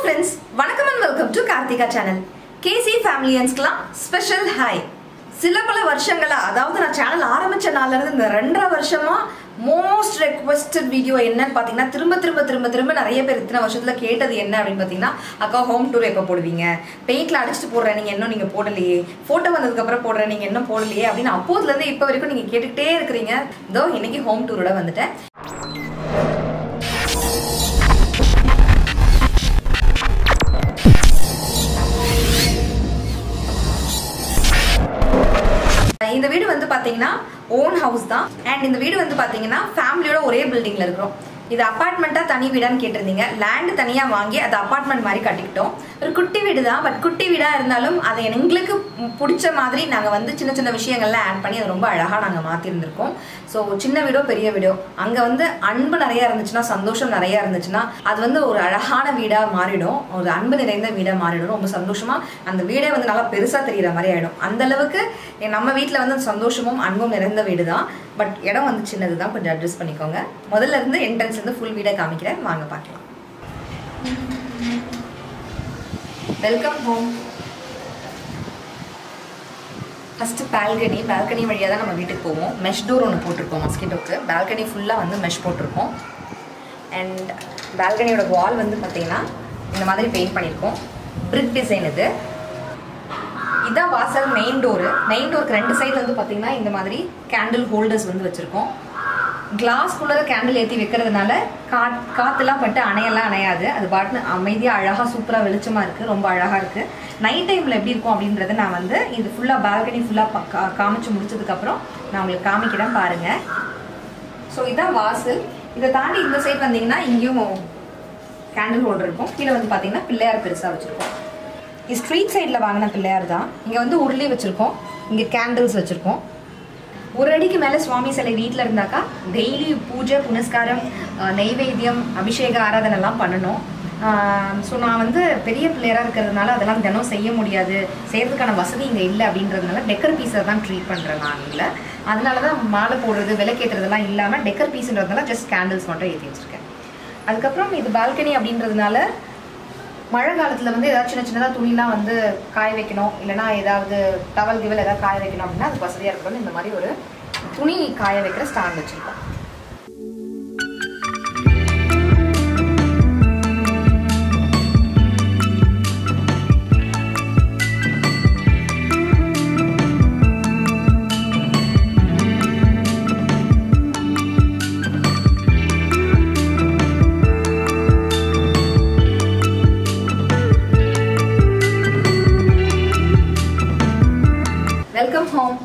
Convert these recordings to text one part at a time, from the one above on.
friends வணக்கம் and welcome to Karthika channel KC ஃபேமிலியன்ஸ்க்குலாம் special hi சில பல வருஷங்களா அதாவது நான் சேனல் ஆரம்பிச்ச நாள்ல இருந்து இந்த ரெண்டரை வருஷமா மோஸ்ட் ரெக்வஸ்டட் வீடியோ என்னன்னு பார்த்தீங்கன்னா திரும்ப திரும்ப திரும்ப திரும்ப நிறைய பேர் இத்தனை வருஷத்துல கேட்டது என்ன அப்படின்னு பார்த்தீங்கன்னா அக்கா ஹோம் டூர் எப்போ போடுவீங்க பெயிண்ட்ல அடிச்சுட்டு போடுறேன் நீங்க இன்னும் நீங்க போடலையே போட்டோ வந்ததுக்கு அப்புறம் போடுறேன் நீங்க இன்னும் போடலையே அப்படின்னு அப்போதுல இருந்து இப்போ வரைக்கும் நீங்க கேட்டுக்கிட்டே இருக்கிறீங்க இதோ இன்னைக்கு ஹோம் டூரோட வந்துட்டேன் இந்த வீடு வந்து பாத்தீங்கன்னா ஓன் ஹவுஸ் தான் அண்ட் இந்த வீடு வந்து பாத்தீங்கன்னா ஃபேமிலியோட ஒரே பில்டிங்ல இருக்கிறோம் இது அப்பார்ட்மெண்ட்டா தனி வீடான்னு கேட்டிருந்தீங்க லேண்ட் தனியா வாங்கி அது அப்பார்ட்மெண்ட் மாதிரி கட்டிக்கிட்டோம் ஒரு குட்டி வீடு தான் பட் குட்டி வீடா இருந்தாலும் அதை எங்களுக்கு பிடிச்ச மாதிரி நாங்க வந்து சின்ன சின்ன விஷயங்கள்லாம் ஆட் பண்ணி அதை ரொம்ப அழகா நாங்க மாத்திருந்திருக்கோம் ஸோ சின்ன வீடோ பெரிய வீடோ அங்க வந்து அன்பு நிறைய இருந்துச்சுன்னா சந்தோஷம் நிறைய இருந்துச்சுன்னா அது வந்து ஒரு அழகான வீடா மாறிடும் ஒரு அன்பு நிறைந்த வீடா மாறிடும் ரொம்ப சந்தோஷமா அந்த வீடே வந்து நல்லா பெருசா தெரியுற மாதிரி ஆயிடும் அந்த அளவுக்கு எ- நம்ம வீட்டில் வந்து சந்தோஷமும் அன்பும் நிறைந்த வீடு தான் பட் இடம் வந்து சின்னது தான் கொஞ்சம் அட்ஜஸ்ட் பண்ணிக்கோங்க முதல்ல இருந்து என்ட்ரன்ஸ்ல இருந்து ஃபுல் வீடை காமிக்கிறேன் வாங்க பார்க்கலாம் welcome home first balcony balcony வழியாக தான் நம்ம வீட்டுக்கு போவோம் மெஷ் டோர் ஒன்று போட்டிருக்கோம் மஸ்கிட்டோக்கு பால்கனி ஃபுல்லாக வந்து மெஷ் போட்டிருக்கோம் அண்ட் பால்கனியோட வால் வந்து பார்த்தீங்கன்னா இந்த மாதிரி பெயிண்ட் பண்ணியிருக்கோம் பிரிக் டிசைன் இது இதான் வாசல் மெயின் டோரு மெயின் டோருக்கு ரெண்டு சைடில் வந்து பார்த்தீங்கன்னா இந்த மாதிரி கேண்டில் ஹோல்டர்ஸ் வந்து வச்சுருக்கோம் கிளாஸ்குள்ளே கேண்டில் ஏற்றி வைக்கிறதுனால காத் காற்றுலாம் பட்டு அணையெல்லாம் அணையாது அது பாட்டுன்னு அமைதியாக அழகாக சூப்பராக வெளிச்சமாக இருக்குது ரொம்ப அழகாக இருக்குது நைட் டைமில் எப்படி இருக்கும் அப்படின்றத நான் வந்து இது ஃபுல்லாக பால்கனி ஃபுல்லாக காமிச்சு முடிச்சதுக்கப்புறம் நான் உங்களுக்கு காமிக்கிறேன் பாருங்கள் ஸோ இதான் வாசல் இதை தாண்டி இந்த சைடு வந்தீங்கன்னா இங்கேயும் கேண்டில் ஹோல்டர் இருக்கும் கீழே வந்து பார்த்தீங்கன்னா பிள்ளையார் பெருசாக வச்சுருக்கோம் இது ஸ்ட்ரீட் சைடில் வாங்கின பிள்ளையார் தான் இங்கே வந்து உருளி வச்சுருக்கோம் இங்கே கேண்டில்ஸ் வச்சுருக்கோம் ஒரு அடிக்கு மேலே சுவாமி சிலை வீட்டில் இருந்தாக்கா டெய்லி பூஜை புனஸ்காரம் அஹ், நெய்வேத்தியம் அபிஷேக ஆராதனை எல்லாம் பண்ணணும் ஸோ நான் வந்து பெரிய பிள்ளையராக இருக்கிறதுனால அதெல்லாம் தினம் செய்ய முடியாது செய்யறதுக்கான வசதி இங்கே இல்லை அப்படின்றதுனால டெக்கர் பீஸை தான் ட்ரீட் பண்ணுறேன் நான் இல்லை அதனால தான் மாலை போடுறது விளக்கேற்றுறதெல்லாம் இல்லாமல் டெக்கர் பீஸ்ன்றதுனால ஜஸ்ட் கேண்டில்ஸ் மட்டும் ஏற்றி வச்சிருக்கேன் அதுக்கப்புறம் இது பால்கனி அப்படின்றதுனால மழை காலத்தில் வந்து ஏதாவது சின்ன சின்னதாக துணிலாம் வந்து காய வைக்கணும் இல்லைனா ஏதாவது டவல் கிவல் ஏதாவது காய வைக்கணும் அப்படின்னா அதுக்கு வசதியாக இருக்கணும்னு இந்த மாதிரி ஒரு துணி காய வைக்கிற ஸ்டாண்ட் வச்சுருக்கோம் வெல்கம் ஹோம்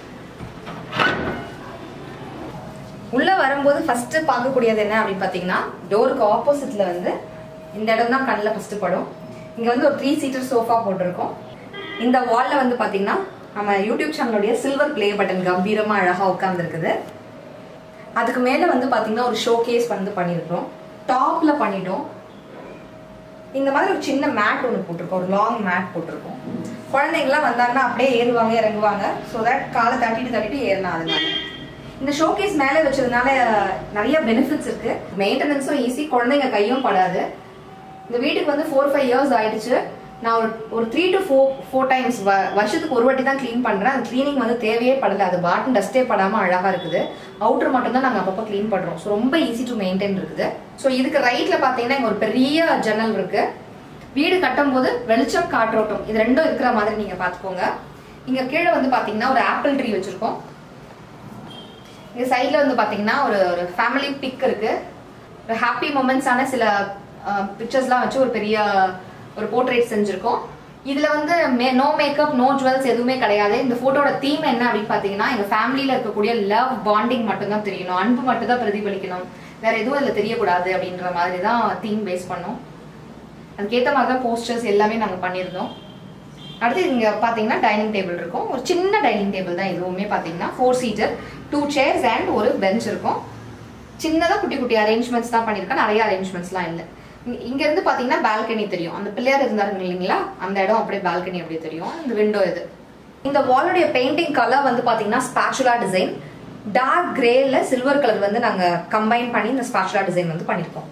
உள்ள வரும்போது ஃபர்ஸ்ட் பார்க்கக்கூடியது என்ன அப்படின்னு பார்த்தீங்கன்னா டோருக்கு ஆப்போசிட்ல வந்து இந்த இடம் தான் கண்ணில் ஃபர்ஸ்ட் படும் இங்க வந்து ஒரு த்ரீ சீட்டர் சோஃபா போட்டிருக்கோம் இந்த வால்ல வந்து பார்த்தீங்கன்னா நம்ம யூடியூப் சேனலுடைய சில்வர் ப்ளே பட்டன் கம்பீரமா அழகா உட்காந்துருக்குது அதுக்கு மேல வந்து பார்த்தீங்கன்னா ஒரு ஷோ கேஸ் வந்து பண்ணியிருக்கிறோம் டாப்ல பண்ணிட்டோம் இந்த மாதிரி ஒரு சின்ன மேட் ஒன்று போட்டிருக்கோம் ஒரு லாங் மேட் போட்டிருக்கோம் குழந்தைங்களாம் வந்தாங்கன்னா அப்படியே ஏறுவாங்க இறங்குவாங்க ஸோ தட் காலை தட்டிட்டு தட்டிட்டு ஏறினா அதனால இந்த ஷோகேஸ் மேலே வச்சதுனால நிறைய பெனிஃபிட்ஸ் இருக்கு மெயின்டெனன்ஸும் ஈஸி குழந்தைங்க கையும் படாது இந்த வீட்டுக்கு வந்து ஃபோர் ஃபைவ் இயர்ஸ் ஆயிடுச்சு நான் ஒரு ஒரு three to four four times வருஷத்துக்கு ஒரு வாட்டி தான் க்ளீன் பண்ணுறேன் அந்த க்ளீனிங் வந்து தேவையே படல அது பாட்டன் டஸ்ட்டே படாமல் அழகாக இருக்குது அவுட்டர் மட்டும் தான் நாங்கள் அப்பப்போ க்ளீன் பண்ணுறோம் ஸோ ரொம்ப ஈஸி டு மெயின்டைன் இருக்குது ஸோ இதுக்கு ரைட்டில் பார்த்தீங்கன்னா இங்கே ஒரு பெரிய ஜன்னல் இருக்கு வீடு கட்டும்போது வெளிச்சம் காற்றோட்டம் இது ரெண்டும் இருக்கிற மாதிரி நீங்கள் பார்த்துக்கோங்க இங்கே கீழே வந்து பார்த்தீங்கன்னா ஒரு ஆப்பிள் ட்ரீ வச்சுருக்கோம் இங்க சைடுல வந்து பாத்தீங்கன்னா ஒரு ஒரு ஃபேமிலி பிக் இருக்கு ஒரு ஹாப்பி மூமெண்ட்ஸான சில பிக்சர்ஸ்லாம் வச்சு ஒரு பெரிய ஒரு போர்ட்ரேட் செஞ்சிருக்கோம் இதுல வந்து நோ மேக்கப் நோ ஜுவல்ஸ் எதுவுமே கிடையாது இந்த போட்டோட தீம் என்ன அப்படின்னு பாத்தீங்கன்னா எங்க ஃபேமிலியில இருக்கக்கூடிய லவ் பாண்டிங் மட்டும் தான் தெரியணும் அன்பு மட்டும் தான் பிரதிபலிக்கணும் வேற எதுவும் இதுல தெரியக்கூடாது அப்படின்ற மாதிரி தான் தீம் பேஸ் பண்ணோம் அதுக்கேற்ற மாதிரி தான் போஸ்டர்ஸ் எல்லாமே நாங்க பண்ணியிருந்தோம் அடுத்து இங்க பாத்தீங்கன்னா டைனிங் டேபிள் இருக்கும் ஒரு சின்ன டைனிங் டேபிள் தான் இதுவுமே பாத்தீங்கன்னா four seater two chairs and ஒரு பெஞ்ச் இருக்கும் சின்னதா குட்டி குட்டி அரேஞ்ச்மெண்ட்ஸ் தான் பண்ணியிருக்கேன் நிறைய அரேஞ்ச்மெண்ட்ஸ்லாம் இல்லை இங்க- இங்க இருந்து பாத்தீங்கன்னா பால்கனி தெரியும் அந்த பிள்ளையார் இருந்தாருங்க இல்லைங்களா அந்த இடம் அப்படியே பால்கனி அப்படியே தெரியும் இந்த விண்டோ இது இந்த வாலுடைய பெயிண்டிங் கலர் வந்து பாத்தீங்கன்னா ஸ்பாச்சுலா டிசைன் டார்க் கிரேல சில்வர் கலர் வந்து நாங்க கம்பைன் பண்ணி இந்த ஸ்பாச்சுலா டிசைன் வந்து பண்ணிருக்கோம்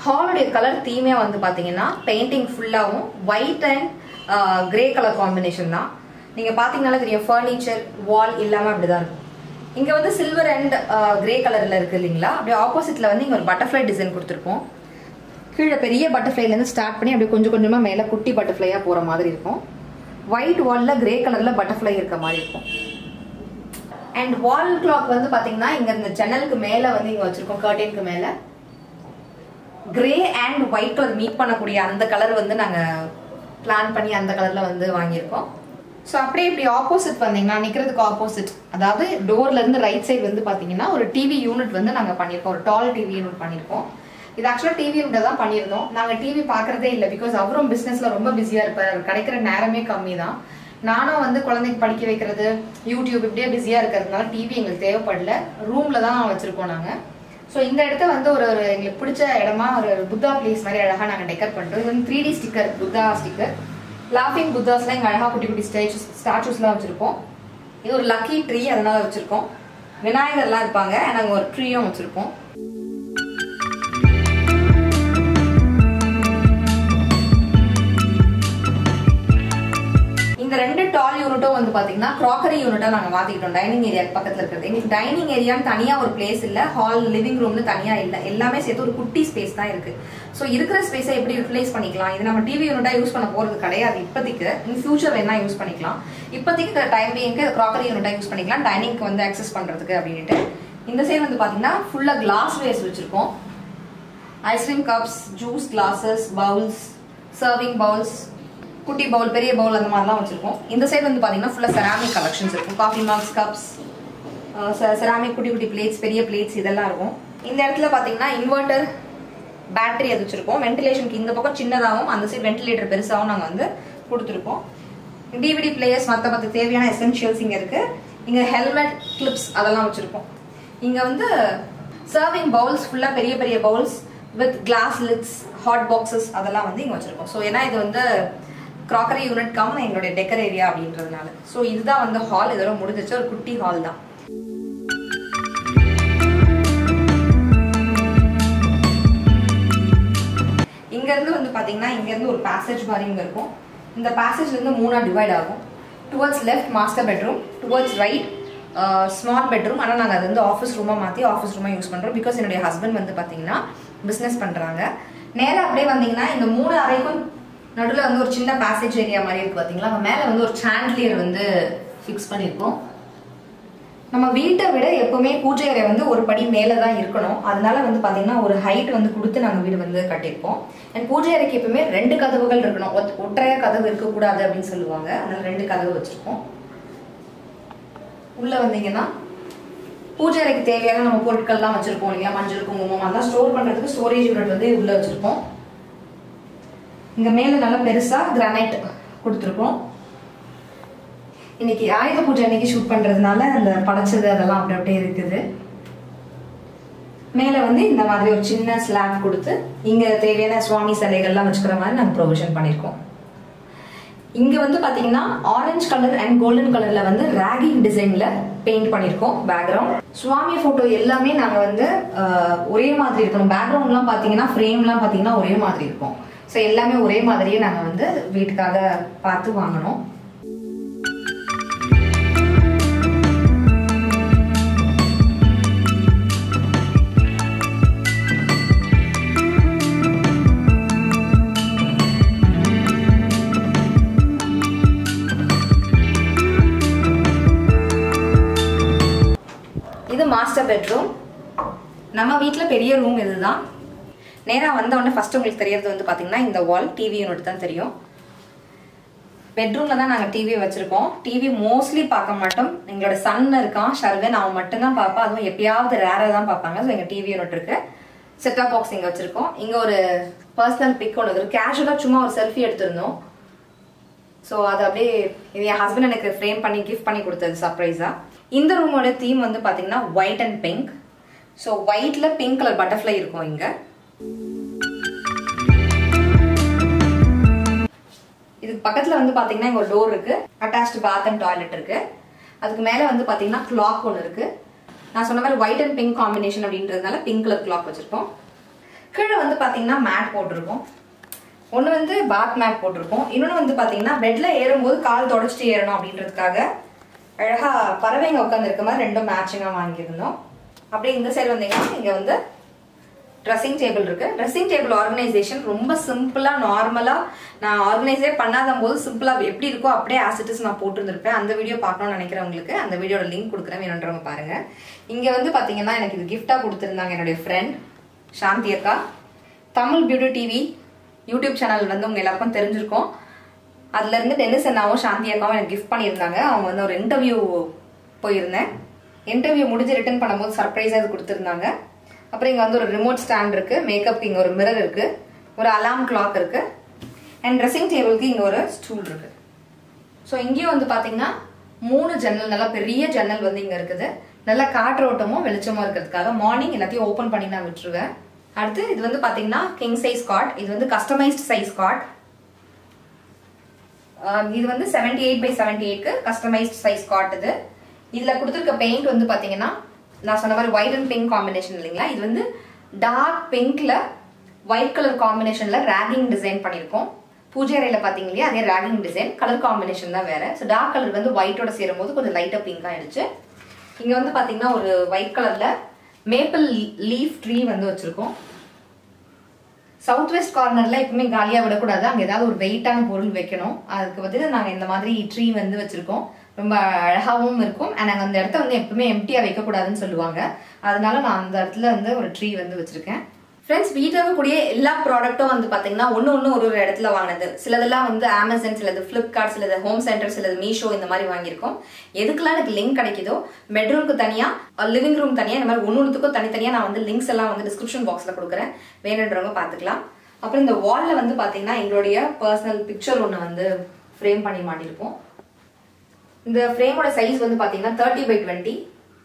ஹாலுடைய கலர் தீமே வந்து பாத்தீங்கன்னா பெயிண்டிங் ஃபுல்லாகவும் white and grey colour combination தான் நீங்க பாத்தீங்கன்னாலே தெரியும் ஃபர்னிச்சர் வால் இல்லாம அப்படிதான் இருக்கும் இங்க வந்து சில்வர் அண்ட் கிரே கலர்ல இருக்கு இல்லைங்களா அப்படியே ஆப்போசிட்ல வந்து இங்க ஒரு பட்டர்ஃப்ளை டிசைன் கொடுத்துருப்போம் கீழே பெரிய பட்டர்ஃப்ளைல இருந்து ஸ்டார்ட் பண்ணி அப்படியே கொஞ்சம் கொஞ்சமா மேல குட்டி பட்டர்ஃப்ளையா போற மாதிரி இருக்கும் ஒயிட் வால்ல கிரே கலர்ல பட்டர்ஃப்ளை இருக்க மாதிரி இருக்கும் அண்ட் வால் கிளாக் வந்து பாத்தீங்கன்னா இங்க இந்த ஜன்னலுக்கு மேல வந்து இங்க வச்சிருக்கோம் கர்டனுக்கு மேல grey and white colour meet பண்ணக்கூடிய அந்த கலர் வந்து நாங்க பிளான் பண்ணி அந்த கலர்ல வந்து வாங்கியிருக்கோம் ஸோ அப்படியே இப்படி ஆப்போசிட் வந்தீங்கன்னா நிக்கிறதுக்கு ஆப்போசிட் அதாவது டோர்ல இருந்து ரைட் சைடு வந்து பாத்தீங்கன்னா ஒரு டிவி யூனிட் வந்து நாங்க பண்ணியிருக்கோம் ஒரு டால் டிவி யூனிட் பண்ணியிருக்கோம் இது ஆக்சுவலாக டிவி யூனிட் தான் பண்ணியிருந்தோம் நாங்கள் டிவி பார்க்கறதே இல்லை பிகாஸ் அவரும் பிஸ்னஸ்ல ரொம்ப பிஸியாக இருப்பார் அவர் கிடைக்கிற நேரமே கம்மி தான் நானும் வந்து குழந்தைக்கு படிக்க வைக்கிறது யூடியூப் இப்படியே பிஸியாக இருக்கிறதுனால டிவி எங்களுக்கு தேவைப்படல ரூம்ல தான் வச்சிருக்கோம் நாங்கள் ஸோ இந்த இடத்த வந்து ஒரு ஒரு எங்களுக்கு பிடிச்ச இடமா ஒரு புத்தா பிளேஸ் மாதிரி அழகாக நாங்கள் டெக்கர் பண்ணிட்டோம் இது வந்து three D sticker Buddha sticker லாஃபிங் புத்தாஸ்லாம் இங்கே அழகாக குட்டி குட்டி ஸ்டேச்சூஸ் ஸ்டாச்சூஸ்லாம் வச்சுருப்போம் இது ஒரு லக்கி ட்ரீ அதனால வச்சுருக்கோம் விநாயகர்லாம் இருப்பாங்க நாங்கள் ஒரு ட்ரீயும் வச்சுருப்போம் இந்த ரெண்டு டால் யூனிட்டும் வந்து பாத்தீங்கன்னா கிராக்கரி யூனிட்டா நாங்க மாத்திக்கிட்டோம் டைனிங் ஏரியா பக்கத்துல இருக்கிறது எங்களுக்கு டைனிங் ஏரியான்னு தனியா ஒரு பிளேஸ் இல்ல ஹால் லிவிங் ரூம்னு தனியா இல்ல எல்லாமே சேர்த்து ஒரு குட்டி ஸ்பேஸ் தான் இருக்கு ஸோ இருக்கிற ஸ்பேஸை எப்படி யூட்டிலைஸ் பண்ணிக்கலாம் இது நம்ம டிவி யூனிட்டா யூஸ் பண்ண போறது கிடையாது இப்போதைக்கு இன் ஃபியூச்சர் வேணா யூஸ் பண்ணிக்கலாம் இப்போதைக்கு டைம் பீங்க்கு கிராக்கரி யூனிட்டா யூஸ் பண்ணிக்கலாம் டைனிங்க்கு வந்து அக்சஸ் பண்றதுக்கு அப்படின்ட்டு இந்த சைடு வந்து பாத்தீங்கன்னா ஃபுல்லா கிளாஸ் வேஸ் வச்சிருக்கோம் ice cream cups juice glasses bowls serving bowls குட்டி பவுல் பெரிய பவுல் அந்த மாதிரிலாம் வச்சிருக்கோம் இந்த சைடு வந்து பாத்தீங்கன்னா ஃபுல்லா செராமிக் கலெக்ஷன்ஸ் இருக்கும் காஃபி மக்ஸ் கப்ஸ் செராமிக் குட்டி குட்டி பிளேட்ஸ் பெரிய பிளேட்ஸ் இதெல்லாம் இருக்கும் இந்த இடத்துல பாத்தீங்கன்னா இன்வெர்டர் பேட்டரி அது வச்சிருக்கோம் வென்டிலேஷனுக்கு இந்த பக்கம் சின்னதாகவும் அந்த சைடு வென்டிலேட்டர் பெருசாகவும் நாங்கள் வந்து கொடுத்துருக்கோம் டிவிடி பிளேயர்ஸ் மற்ற மற்ற தேவையான எசென்ஷியல்ஸ் இங்கே இருக்கு இங்கே ஹெல்மெட் கிளிப்ஸ் அதெல்லாம் வச்சிருக்கோம் இங்கே வந்து சர்விங் பவுல்ஸ் ஃபுல்லாக பெரிய பெரிய bowls with glass lids hot boxes அதெல்லாம் வந்து இங்கே வச்சிருக்கோம் ஸோ ஏன்னா இது வந்து கிராக்கரி யூனிட் கம் எங்களுடைய டெக்கர் ஏரியா அப்படின்றதுனால ஸோ இதுதான் வந்து ஹால் இதோட முடிஞ்சிச்சு ஒரு குட்டி ஹால் தான் இங்க இருந்து வந்து பாத்தீங்கன்னா இங்க இருந்து ஒரு பேசேஜ் மாதிரி இங்க இருக்கும் இந்த பேசேஜ்ல இருந்து மூணா டிவைட் ஆகும் towards left master bedroom towards right small bedroom ஆனால் நாங்கள் அது வந்து ஆஃபீஸ் ரூமாக மாற்றி ஆஃபீஸ் ரூமாக யூஸ் பண்ணுறோம் பிகாஸ் என்னுடைய ஹஸ்பண்ட் வந்து பார்த்தீங்கன்னா பிஸ்னஸ் பண்ணுறாங்க நேராக அப்படியே வந்தீங்கன்னா இந்த மூணு அறைக்கும் நடுவில் வந்து ஒரு சின்ன பேசேஜ் ஏரியா மாதிரி இருக்கு பார்த்தீங்களா அங்கே மேலே வந்து ஒரு சாண்ட்லியர் வந்து ஃபிக்ஸ் பண்ணியிருக்கோம் நம்ம வீட்டை விட எப்பவுமே பூஜை அறை வந்து ஒரு படி மேலே தான் இருக்கணும் அதனால வந்து பார்த்தீங்கன்னா ஒரு ஹைட் வந்து கொடுத்து நாங்கள் வீடு வந்து கட்டியிருப்போம் அண்ட் பூஜை அறைக்கு எப்பவுமே ரெண்டு கதவுகள் இருக்கணும் ஒத்- ஒற்றைய கதவு இருக்கக்கூடாது அப்படின்னு சொல்லுவாங்க அதனால ரெண்டு கதவு வச்சிருக்கோம் உள்ள வந்தீங்கன்னா பூஜை அறைக்கு தேவையான நம்ம பொருட்கள்லாம் வச்சிருப்போம் இல்லையா மஞ்சள் குங்குமம் அதெல்லாம் ஸ்டோர் பண்றதுக்கு ஸ்டோரேஜ் யூனிட் வந்து உள்ள வச்சிருப்போம் இங்க மேல நல்லா பெருசா கிரானைட் கொடுத்துருக்கோம் இன்னைக்கு ஆயுத பூஜை அன்னைக்கு ஷூட் பண்றதுனால அந்த படைச்சது அதெல்லாம் அப்படி அப்படியே இருக்குது மேல வந்து இந்த மாதிரி ஒரு சின்ன ஸ்லாப் கொடுத்து இங்க தேவையான சுவாமி சிலைகள்லாம் வச்சுக்கிற மாதிரி நாங்க ப்ரொவிஷன் பண்ணியிருக்கோம் இங்க வந்து பாத்தீங்கன்னா ஆரஞ்சு கலர் அண்ட் கோல்டன் கலர்ல வந்து ராகிங் டிசைன்ல பெயிண்ட் பண்ணிருக்கோம் பேக்ரவுண்ட் சுவாமி போட்டோ எல்லாமே நாங்க வந்து அஹ், ஒரே மாதிரி இருக்கணும் பேக்ரவுண்ட்லாம் பாத்தீங்கன்னா ஃப்ரேம்லாம் பாத்தீங்கன்னா ஒரே மாதிரி இருக்கும் ஸோ எல்லாமே ஒரே மாதிரியே நாங்க வந்து வீட்டுக்காக பார்த்து வாங்கினோம் இது மாஸ்டர் பெட்ரூம் நம்ம வீட்டில் பெரிய ரூம் இதுதான் நேராக வந்த உடனே ஃபர்ஸ்ட் உங்களுக்கு தெரியறது வந்து பார்த்தீங்கன்னா இந்த வால் டிவி யூனிட் தான் தெரியும் பெட்ரூம்ல தான் நாங்கள் டிவி வச்சிருக்கோம் டிவி மோஸ்ட்லி பார்க்க மாட்டோம் எங்களோட சன் இருக்கான் ஷர்வன் அவன் மட்டும்தான் பார்ப்பா அதுவும் எப்பயாவது ரேராக தான் பார்ப்பாங்க ஸோ எங்கள் டிவி யூனிட் இருக்கு செட்டாப் பாக்ஸ் இங்கே வச்சிருக்கோம் இங்கே ஒரு பர்சனல் பிக் ஒன்று இருக்கு கேஷுவலாக சும்மா ஒரு செல்ஃபி எடுத்திருந்தோம் ஸோ அது அப்படியே இது என் ஹஸ்பண்ட் எனக்கு ஃப்ரேம் பண்ணி கிஃப்ட் பண்ணி கொடுத்தது சர்ப்ரைஸா இந்த ரூமோட தீம் வந்து பாத்தீங்கன்னா ஒயிட் அண்ட் பிங்க் ஸோ ஒயிட்ல பிங்க் கலர் பட்டர்ஃப்ளை இருக்கும் இங்க இதுக்கு பக்கத்துல வந்து பாத்தீங்கன்னா இங்க ஒரு டோர் இருக்கு அட்டாச்டு பாத் அண்ட் டாய்லெட் இருக்கு அதுக்கு மேல வந்து பாத்தீங்கன்னா கிளாக் ஒன்று இருக்கு நான் சொன்ன மாதிரி ஒயிட் அண்ட் பிங்க் காம்பினேஷன் அப்படின்றதுனால பிங்க் கலர் கிளாக் வச்சிருக்கோம் கீழே வந்து பாத்தீங்கன்னா மேட் போட்டிருக்கோம் ஒன்று வந்து பாத் மேட் போட்டிருக்கோம் இன்னொன்று வந்து பாத்தீங்கன்னா பெட்ல ஏறும்போது கால் தொடச்சிட்டு ஏறணும் அப்படின்றதுக்காக அழகா பறவைங்க உட்காந்துருக்க மாதிரி ரெண்டும் மேட்சிங்காக வாங்கியிருந்தோம் அப்படியே இந்த சைடு வந்தீங்கன்னா இங்க வந்து ட்ரெஸ்ஸிங் டேபிள் இருக்கு ட்ரெஸ்ஸிங் டேபிள் ஆர்கனைசேஷன் ரொம்ப சிம்பிளா நார்மலா நான் ஆர்கனைஸே பண்ணாத போது சிம்பிளா எப்படி இருக்கோ அப்படியே ஆசிட்டிஸ் நான் போட்டுருந்துருப்பேன் அந்த வீடியோ பார்க்கணும்னு நினைக்கிறவங்களுக்கு அந்த வீடியோட லிங்க் கொடுக்குறேன் வேணுன்றவங்க பாருங்க இங்க வந்து பாத்தீங்கன்னா எனக்கு இது கிஃப்டா கொடுத்துருந்தாங்க என்னுடைய ஃப்ரெண்ட் சாந்தி அக்கா Tamil beauty TV YouTube channel வந்து உங்க எல்லாருக்கும் தெரிஞ்சிருக்கும் அதுல இருந்து டென்னிஸ் அண்ணாவும் சாந்தி அக்காவும் எனக்கு கிஃப்ட் பண்ணியிருந்தாங்க அவங்க வந்து ஒரு இன்டர்வியூ போயிருந்தேன் இன்டர்வியூ முடிஞ்சு ரிட்டர்ன் பண்ணும்போது சர்ப்ரைஸாக இது கொடுத்துருந்தாங்க அப்புறம் இங்கே வந்து ஒரு ரிமோட் ஸ்டாண்ட் இருக்கு மேக்கப்க்கு இங்கே ஒரு மிரர் இருக்கு ஒரு அலாம் கிளாக் இருக்கு அண்ட் ட்ரெஸ்ஸிங் டேபிளுக்கு இங்கே ஒரு ஸ்டூல் இருக்கு ஸோ இங்கேயும் வந்து பார்த்தீங்கன்னா மூணு ஜன்னல் நல்லா பெரிய ஜன்னல் வந்து இங்கே இருக்குது நல்லா காற்றோட்டமும் வெளிச்சமும் இருக்கிறதுக்காக மார்னிங் எல்லாத்தையும் ஓப்பன் பண்ணி நான் விட்டுருவேன் அடுத்து இது வந்து பார்த்தீங்கன்னா கிங் சைஸ் காட் இது வந்து கஸ்டமைஸ்ட் சைஸ் காட் இது வந்து செவன்டி எயிட் பை செவன்டி எயிட்க்கு கஸ்டமைஸ்ட் சைஸ் காட் இது இதில் கொடுத்துருக்க பெயிண்ட் வந்து பார்த்தீங்கன்னா நான் சொன்ன மாதிரி ஒயிட் அண்ட் பிங்க் காம்பினேஷன் இல்லைங்களா இது வந்து டார்க் பிங்க்ல ஒயிட் கலர் காம்பினேஷன்ல ரேகிங் டிசைன் பண்ணியிருக்கோம் பூஜை அறையில பாத்தீங்க இல்லையா அதே ரேகிங் டிசைன் கலர் காம்பினேஷன் தான் வேற ஸோ டார்க் கலர் வந்து ஒயிட்டோட சேரும் போது கொஞ்சம் லைட்டா பிங்க் ஆயிடுச்சு இங்க வந்து பாத்தீங்கன்னா ஒரு ஒயிட் கலர்ல மேப்பிள் லீஃப் ட்ரீ வந்து வச்சிருக்கோம் சவுத் வெஸ்ட் கார்னர்ல எப்பவுமே காலியா விடக்கூடாது அங்க ஏதாவது ஒரு வெயிட்டான பொருள் வைக்கணும் அதுக்கு வந்து நாங்க இந்த மாதிரி ட்ரீ வந்து வச்சிருக்கோம் ரொம்ப அழகாவும் இருக்கும் அண்ட் நாங்கள் அந்த இடத்த வந்து எப்பவுமே எம்டியா வைக்கக்கூடாதுன்னு சொல்லுவாங்க அதனால நான் அந்த இடத்துல வந்து ஒரு ட்ரீ வந்து வச்சிருக்கேன் ஃப்ரெண்ட்ஸ் வீட்டில் இருக்கக்கூடிய எல்லா ப்ராடக்ட்டும் வந்து பார்த்தீங்கன்னா ஒன்று ஒன்று ஒரு ஒரு இடத்துல வாங்கினது சிலதெல்லாம் வந்து அமேசான் சிலது ஃப்ளிப்கார்ட் சிலது ஹோம் சென்டர் சிலது மீஷோ இந்த மாதிரி வாங்கியிருக்கோம் எதுக்கெல்லாம் எனக்கு லிங்க் கிடைக்குதோ பெட்ரூம்க்கு தனியாக லிவிங் ரூம் தனியாக இந்த மாதிரி ஒன்று ஒன்றுத்துக்கும் தனித்தனியாக நான் வந்து லிங்க்ஸ் எல்லாம் வந்து டிஸ்கிரிப்ஷன் பாக்ஸில் கொடுக்குறேன் வேணுன்றவங்க பார்த்துக்கலாம் அப்புறம் இந்த வாலில் வந்து பார்த்தீங்கன்னா எங்களுடைய பர்சனல் பிக்சர் ஒன்று வந்து ஃப்ரேம் பண்ணி மாட்டியிருப்போம் இந்த ஃப்ரேமோட சைஸ் வந்து பாத்தீங்கன்னா தேர்ட்டி பை டுவெண்ட்டி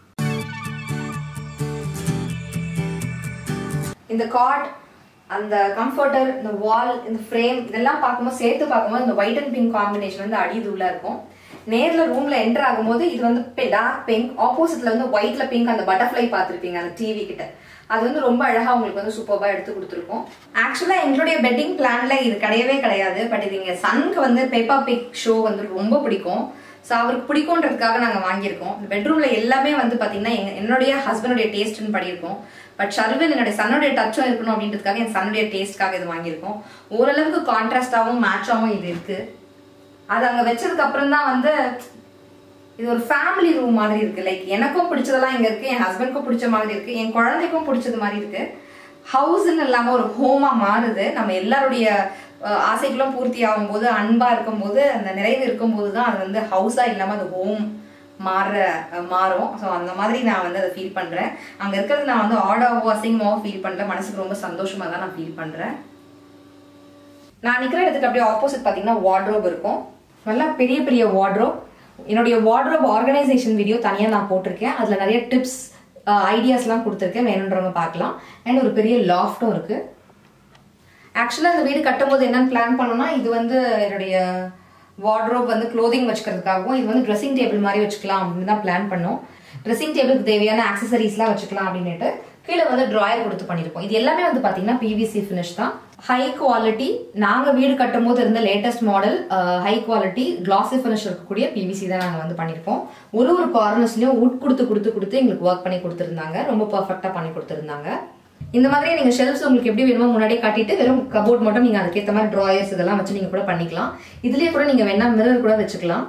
இந்த காட் அந்த கம்ஃபர்டர் இந்த வால் இந்த ஃப்ரேம் இதெல்லாம் பார்க்கும்போது சேர்த்து பார்க்கும்போது இந்த ஒயிட் அண்ட் பிங்க் காம்பினேஷன் வந்து அடி தூளா இருக்கும் நேர்ல ரூம்ல என்டர் ஆகும்போது இது வந்து டார்க் பிங்க் ஆப்போசிட்ல வந்து ஒயிட்ல பிங்க் அந்த பட்டர்ஃப்ளை பார்த்துருப்பீங்க அந்த டிவி கிட்ட அது வந்து ரொம்ப அழகா உங்களுக்கு வந்து சூப்பர்பா எடுத்து கொடுத்துருக்கோம் ஆக்சுவலா எங்களுடைய பெட்டிங் பிளான்ல இது கிடையவே கிடையாது பட் இது இங்க சனுக்கு வந்து பேப்பா பிக் ஷோ வந்து ரொம்ப பிடிக்கும் ஸோ அவருக்கு பிடிக்கும்ன்றதுக்காக நாங்கள் வாங்கியிருக்கோம் இந்த பெட்ரூம்ல எல்லாமே வந்து பார்த்தீங்கன்னா எங்க என்னுடைய ஹஸ்பண்டுடைய டேஸ்ட்னு படியிருக்கோம் பட் ஷர்வின் என்னுடைய சன்னுடைய டச்சும் இருக்கணும் அப்படின்றதுக்காக என் சன்னுடைய டேஸ்ட்காக இது வாங்கியிருக்கோம் ஓரளவுக்கு கான்ட்ராஸ்டாகவும் மேட்சாகவும் இது இருக்கு அது அங்கே வச்சதுக்கு அப்புறம் தான் வந்து இது ஒரு ஃபேமிலி ரூம் மாதிரி இருக்கு லைக் எனக்கும் பிடிச்சதெல்லாம் இங்க இருக்கு என் ஹஸ்பண்ட்க்கும் பிடிச்ச மாதிரி இருக்கு என் குழந்தைக்கும் பிடிச்சது மாதிரி இருக்கு ஹவுஸ்ன்னு இல்லாம ஒரு ஹோமா மாறுது நம்ம எல்லாருடைய அஹ், ஆசைகளும் பூர்த்தி ஆகும்போது அன்பா இருக்கும்போது அந்த நிறைவு இருக்கும்போது தான் அது வந்து ஹவுஸா இல்லாம அது ஹோம் மாற அஹ், மாறும் ஸோ அந்த மாதிரி நான் வந்து அதை ஃபீல் பண்றேன் அங்க இருக்கிறது நான் வந்து ஆடாவோ அசிங்கமாவோ ஃபீல் பண்ணல மனசுக்கு ரொம்ப சந்தோஷமா தான் நான் ஃபீல் பண்றேன் நான் நிக்கிற இடத்துக்கு அப்படியே ஆப்போசிட் பாத்தீங்கன்னா வார்ட்ரோப் இருக்கும் நல்லா பெரிய பெரிய வார்ட்ரோப் என்னுடைய வார்ட்ரோப் ஆர்கனைசேஷன் வீடியோ தனியா நான் போட்டிருக்கேன் அதுல நிறைய டிப்ஸ் ஐடியாஸ்லாம் கொடுத்துருக்கேன் வேணுன்றவங்க பார்க்கலாம் அண்ட் ஒரு பெரிய லாஃப்டும் இருக்கு ஆக்சுவலாக இந்த வீடு கட்டும்போது என்னன்னு பிளான் பண்ணோம்னா இது வந்து என்னுடைய வார்ட்ரோப் வந்து க்ளோதிங் வச்சுக்கிறதுக்காகவும் இது வந்து ட்ரெஸ்ஸிங் டேபிள் மாதிரி வச்சுக்கலாம் அப்படின்னு தான் பிளான் பண்ணோம் ட்ரெஸ்ஸிங் டேபிளுக்கு தேவையான ஆக்சசரிஸ்லாம் வச்சுக்கலாம் அப்படின்னுட்டு கீழே வந்து ட்ராயர் கொடுத்து பண்ணியிருப்போம் இது எல்லாமே வந்து பார்த்தீங்கன்னா பிவிசி ஃபினிஷ் தான் ஹை குவாலிட்டி நாங்கள் வீடு கட்டும் போது இருந்த latest model high quality classy finish இருக்கக்கூடிய பிவிசி தான் நாங்கள் வந்து பண்ணியிருப்போம் ஒரு ஒரு கார்னர்ஸ்லையும் உட் கொடுத்து கொடுத்து கொடுத்து எங்களுக்கு ஒர்க் பண்ணி கொடுத்துருந்தாங்க ரொம்ப பர்ஃபெக்டாக பண்ணி கொடுத்துருந்தாங்க இந்த மாதிரி நீங்க ஷெல்ஃப்ஸ் உங்களுக்கு எப்படி வேணுமோ முன்னாடியே காட்டிட்டு வெறும் கபோர்ட் மட்டும் நீங்க அதுக்கேற்ற மாதிரி ட்ராயர்ஸ் இதெல்லாம் வச்சு நீங்க கூட பண்ணிக்கலாம் இதுலயே கூட நீங்க வேணா மிரர் கூட வச்சுக்கலாம்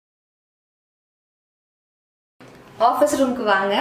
ஆஃபீஸ் ரூமுக்கு வாங்க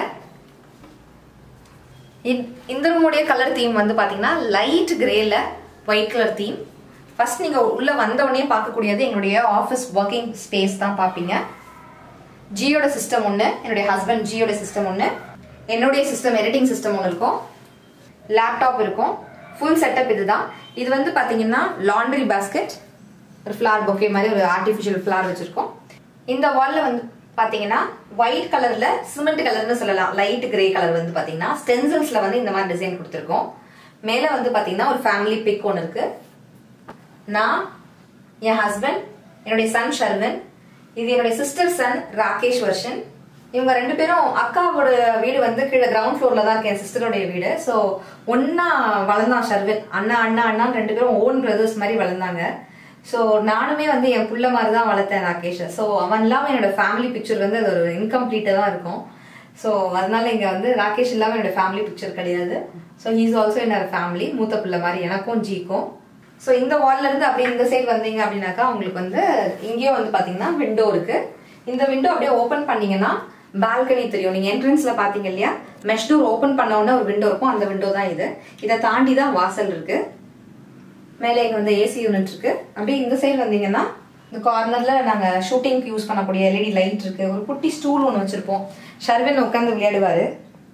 இந்த- இந்த ரூமுடைய கலர் தீம் வந்து பாத்தீங்கன்னா லைட் கிரேல ஒயிட் கலர் தீம் ஃபர்ஸ்ட் நீங்க உள்ள வந்த உடனே பார்க்கக்கூடியது எங்களுடைய ஆஃபீஸ் ஒர்க்கிங் ஸ்பேஸ் தான் பார்ப்பீங்க ஜியோட சிஸ்டம் ஒன்று என்னுடைய ஹஸ்பண்ட் ஜியோட சிஸ்டம் ஒன்று என்னுடைய சிஸ்டம் எடிட்டிங் சிஸ்டம் ஒன்று இருக்கும் லேப்டாப் இருக்கும் ஃபுல் செட்டப் இதுதான் இது வந்து பாத்தீங்கன்னா லாண்ட்ரி பாஸ்கெட் ஒரு ஃப்ளார் பொக்கே மாதிரி ஒரு ஆர்டிஃபிஷியல் ஃப்ளார் வச்சிருக்கோம் இந்த வால்ல வந்து பாத்தீங்கன்னா ஒயிட் கலர்ல சிமெண்ட் கலர்னு சொல்லலாம் லைட் கிரே கலர் வந்து பாத்தீங்கன்னா ஸ்டென்சில்ஸ்ல வந்து இந்த மாதிரி டிசைன் கொடுத்துருக்கோம் மேல வந்து பாத்தீங்கன்னா ஒரு ஃபேமிலி பிக் ஒன்று இருக்கு நான் என் ஹஸ்பண்ட் என்னுடைய சன் ஷர்வன் இது என்னுடைய சிஸ்டர் சன் ராகேஷ் வர்ஷன் இவங்க ரெண்டு பேரும் அக்காவோட வீடு வந்து கீழே கிரவுண்ட் ஃப்ளோர்ல தான் இருக்கு என் சிஸ்டருடைய வீடு ஸோ ஒன்னா வளர்ந்தான் ஷர்வின் அண்ணா அண்ணா அண்ணா ரெண்டு பேரும் ஓன் பிரதர்ஸ் மாதிரி வளர்ந்தாங்க ஸோ நானுமே வந்து என் புள்ள மாதிரி தான் வளர்த்தேன் ராகேஷை ஸோ அவன் இல்லாமல் என்னோட ஃபேமிலி பிக்சர் வந்து அது ஒரு இன்கம்ப்ளீட்டாக தான் இருக்கும் ஸோ அதனால இங்கே வந்து ராகேஷ் இல்லாமல் என்னோட ஃபேமிலி பிக்சர் கிடையாது ஸோ ஹீஸ் ஆல்சோ என்னோட ஃபேமிலி மூத்த பிள்ளை மாதிரி எனக்கும் ஜிக்கும் ஸோ இந்த வால்ல இருந்து அப்படியே இந்த சைடு வந்தீங்க அப்படின்னாக்கா உங்களுக்கு வந்து இங்கேயும் வந்து பாத்தீங்கன்னா விண்டோ இருக்கு இந்த விண்டோ அப்படியே ஓபன் பண்ணீங்கன்னா பால்கனி தெரியும் நீங்க என்ட்ரன்ஸ்ல பாத்தீங்க இல்லையா மெஷ் டோர் ஓபன் பண்ண உடனே ஒரு விண்டோ இருக்கும் அந்த விண்டோ தான் இது இதை தாண்டி தான் வாசல் இருக்கு மேலே இங்க வந்து ஏசி யூனிட் இருக்கு அப்படியே இந்த சைடு வந்தீங்கன்னா இந்த கார்னர்ல நாங்க ஷூட்டிங்க்கு யூஸ் பண்ணக்கூடிய எல்இடி லைட் இருக்கு ஒரு குட்டி ஸ்டூல் ஒன்று வச்சிருப்போம் ஷர்வின் உட்காந்து விளையாடுவாரு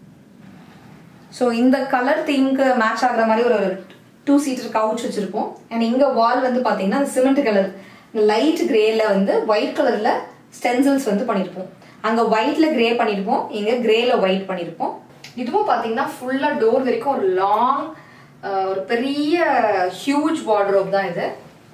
ஸோ இந்த கலர் தீம்க்கு மேட்ச் ஆகுற மாதிரி ஒரு டூ சீட்டர் கவுச் வச்சிருப்போம் அண்ட் இங்க வால் வந்து பாத்தீங்கன்னா சிமெண்ட் கலர் லைட் கிரேல வந்து ஒயிட் கலர்ல ஸ்டென்சில்ஸ் வந்து பண்ணிருப்போம் அங்க ஒயிட்ல கிரே பண்ணிருப்போம் இங்க கிரேல ஒயிட் பண்ணிருப்போம் இதுவும் பாத்தீங்கன்னா ஃபுல்லா டோர் வரைக்கும் ஒரு லாங் ஒரு பெரிய ஹியூஜ் வார்ட்ரோப் தான் இது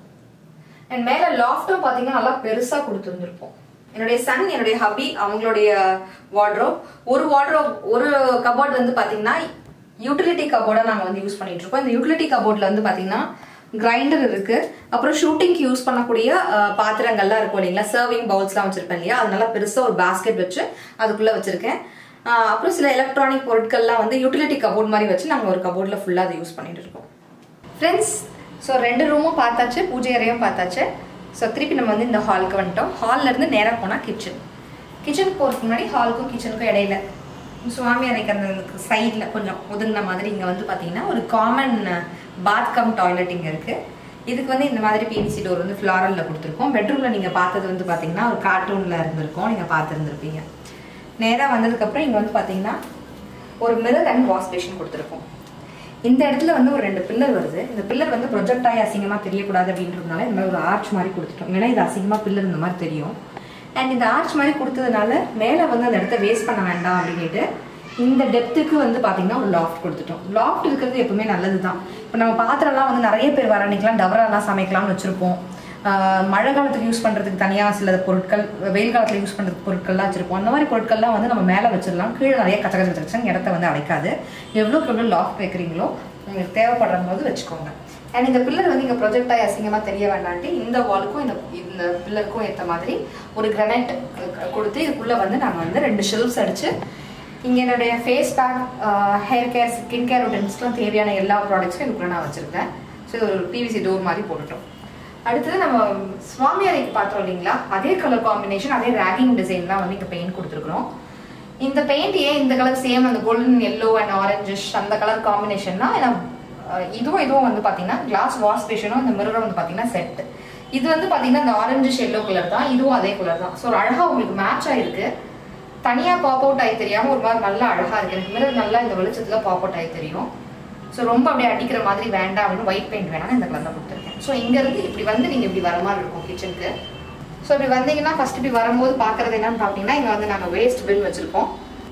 அண்ட் மேல லாஃப்டும் பாத்தீங்கன்னா நல்லா பெருசா கொடுத்துருந்துருப்போம் என்னுடைய சன் என்னுடைய ஹபி அவங்களுடைய வார்ட்ரோப் ஒரு வார்ட்ரோப் ஒரு கபோர்ட் வந்து பாத்தீங்கன்னா யூட்டிலிட்டி கபோர்டா நாங்க வந்து யூஸ் பண்ணிட்டு இருக்கோம் இந்த யூட்டிலிட்டி கபோர்ட்ல வந்து பாத்தீங்கன்னா கிரைண்டர் இருக்கு அப்புறம் ஷூட்டிங்க்கு யூஸ் பண்ணக்கூடிய அஹ், பாத்திரங்கள்லாம் இருக்கும் இல்லைங்களா சர்விங் பவுல்ஸ்லாம் வச்சிருப்பேன் இல்லையா அதனால பெருசா ஒரு பாஸ்கெட் வச்சு அதுக்குள்ள வச்சிருக்கேன் அஹ், அப்புறம் சில எலக்ட்ரானிக் பொருட்கள்லாம் வந்து யூட்டிலிட்டி கபோர்ட் மாதிரி வச்சு நாங்க ஒரு கபோர்ட்ல ஃபுல்லா அதை யூஸ் பண்ணிட்டு இருக்கோம் ஃப்ரெண்ட்ஸ் ஸோ ரெண்டு ரூமும் பார்த்தாச்சு பூஜை அறையும் பார்த்தாச்சு ஸோ திருப்பி நம்ம வந்து இந்த ஹாலுக்கு வந்துட்டோம் ஹால்ல இருந்து நேராக போனால் கிச்சன் கிச்சனுக்கு போகிறதுக்கு முன்னாடி ஹாலுக்கும் கிச்சனுக்கும் இடையில சுவாமி அறைக்கு அந்த சைடில் கொஞ்சம் ஒதுங்கின மாதிரி இங்கே வந்து பார்த்தீங்கன்னா ஒரு காமன் பாத் கம் டாய்லெட் இங்கே இருக்குது இதுக்கு வந்து இந்த மாதிரி பிவிசி டோர் வந்து ஃப்ளாரலில் கொடுத்துருக்கோம் பெட்ரூமில் நீங்கள் பார்த்தது வந்து பார்த்தீங்கன்னா ஒரு கார்ட்டூனில் இருந்திருக்கும் நீங்கள் பார்த்துருந்துருப்பீங்க நேராக வந்ததுக்கப்புறம் இங்கே வந்து பார்த்தீங்கன்னா ஒரு மிரர் அண்ட் வாஷ் பேஷன் கொடுத்துருக்கோம் இந்த இடத்துல வந்து ஒரு ரெண்டு பில்லர் வருது இந்த பில்லர் வந்து ப்ரொஜெக்ட் ஆகி அசிங்கமா தெரியக்கூடாது அப்படின்றதுனால இந்த மாதிரி ஒரு ஆர்ச் மாதிரி கொடுத்துட்டோம் ஏன்னா இது அசிங்கமா பில்லர் இந்த மாதிரி தெரியும் அண்ட் இந்த ஆர்ச் மாதிரி கொடுத்ததுனால மேலே வந்து அந்த இடத்த வேஸ்ட் பண்ண வேண்டாம் அப்படின்ட்டு இந்த டெப்த்துக்கு வந்து பாத்தீங்கன்னா ஒரு லாஃப்ட் கொடுத்துட்டோம் லாஃப்ட் இருக்கிறது எப்பவுமே நல்லது தான் இப்போ நம்ம பாத்திரம்லாம் வந்து நிறைய பேர் வர அன்னைக்கெல்லாம் டவராலாம் சமைக்கலாம்னு வச்சிருப்போம் ஆஹ் மழை காலத்துக்கு யூஸ் பண்றதுக்கு தனியா சில பொருட்கள் வெயில் காலத்துல யூஸ் பண்றதுக்கு பொருட்கள்லாம் வச்சிருப்போம் அந்த மாதிரி பொருட்கள்லாம் வந்து நம்ம மேல வச்சிடலாம் கீழே நிறைய கச்ச கச்ச கச்சன்னு இடத்த வந்து அடைக்காது எவ்வளோக்கு எவ்வளோ லாஃப்ட் வைக்கிறீங்களோ உங்களுக்கு தேவைப்படுற போது வச்சுக்கோங்க அண்ட் இந்த பில்லர் வந்து இங்க ப்ரொஜெக்ட் ஆகி அசிங்கமா தெரிய வேண்டான்ட்டு இந்த வாலுக்கும் இந்த இந்த பில்லருக்கும் ஏற்ற மாதிரி ஒரு கிரனைட் கொடுத்து இதுக்குள்ள வந்து நாங்க வந்து ரெண்டு ஷெல்ஃப்ஸ் அடிச்சு இங்க என்னுடைய face pack hair care skin care ரொட்டன்ஸ்க்குலாம் தேவையான எல்லா ப்ராடக்ட்ஸும் இதுக்குள்ள நான் வச்சிருக்கேன் ஸோ இது ஒரு பிவிசி டோர் மாதிரி போட்டுட்டோம் அடுத்தது நம்ம சுவாமி அறைக்கு பார்த்தோம் இல்லைங்களா அதே கலர் காம்பினேஷன் அதே ரேகிங் டிசைன்லாம் வந்து இங்கே பெயிண்ட் கொடுத்துருக்குறோம் இந்த பெயிண்ட் ஏன் இந்த கலர் சேம் அந்த கோல்டன் எல்லோ அண்ட் ஆரஞ்சிஷ் அந்த கலர் காம்பினேஷன்னா ஏன்னா அஹ், இதுவும் இதுவும் வந்து பார்த்தீங்கன்னா கிளாஸ் வாஷ் பேஷனும் இந்த மிரரும் வந்து பார்த்தீங்கன்னா செட் இது வந்து பார்த்தீங்கன்னா இந்த ஆரஞ்சிஷ் எல்லோ கலர் தான் இதுவும் அதே கலர் தான் ஸோ அழகாக உங்களுக்கு மேட்ச் ஆயிருக்கு தனியாக பாப் அவுட் ஆகி தெரியாமல் ஒரு மாதிரி நல்லா அழகாக இருக்கு எனக்கு மிரர் நல்லா இந்த வெளிச்சத்தில் பாப் அவுட் ஆகி தெரியும் ஸோ ரொம்ப அப்படியே அடிக்கிற மாதிரி வேண்டாம் அப்படின்னு ஒயிட் பெயிண்ட் வேணாம்னு இந்த கலர் தான் கொடுத்துருக்கேன் ஸோ இங்கேருந்து இப்படி வந்து நீங்கள் இப்படி வர மாதிரி இருக்கும் கிச்சனுக்கு ஸோ இப்படி வந்தீங்கன்னா ஃபர்ஸ்ட் இப்படி வரும்போது பார்க்கறது என்னன்னு பார்த்தீங்கன்னா இங்கே வந்து நாங்கள் வேஸ்ட் பின் வச்சுருக்கோம்